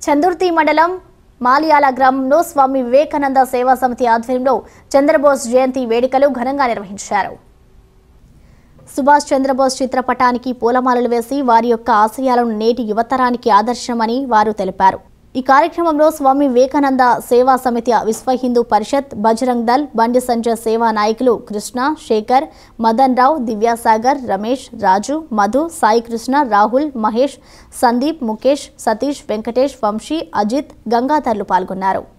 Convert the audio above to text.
చందుర్తి మండలం మాలియాల గ్రామంలో స్వామి వివేకానంద సేవా సమితి ఆధ్వర్యంలో చంద్రబోస్ జయంతి వేడుకలు ఘనంగా నిర్వహించారు సుభాష్ చంద్రబోస్ చిత్రపటానికి పూలమాలలు వేసి వారి యొక్క ఆశయాలను నేటి యువతరానికి ఆదర్శమని వారు తెలిపారు ఈ కార్యక్రమంలో స్వామి వివేకానంద సేవా సమితి విశ్వ హిందూ పరిషత్ బజరంగ్ దల్ బండి సంజయ్ సేవా నాయకులు కృష్ణ శేఖర్ మదన్ రావు దివ్యాసాగర్ రమేష్ రాజు మధు సాయి కృష్ణ రాహుల్ మహేష్ సందీప్ ముఖేష్ సతీష్ వెంకటేష్ వంశీ అజిత్ గంగాధర్లు పాల్గొన్నారు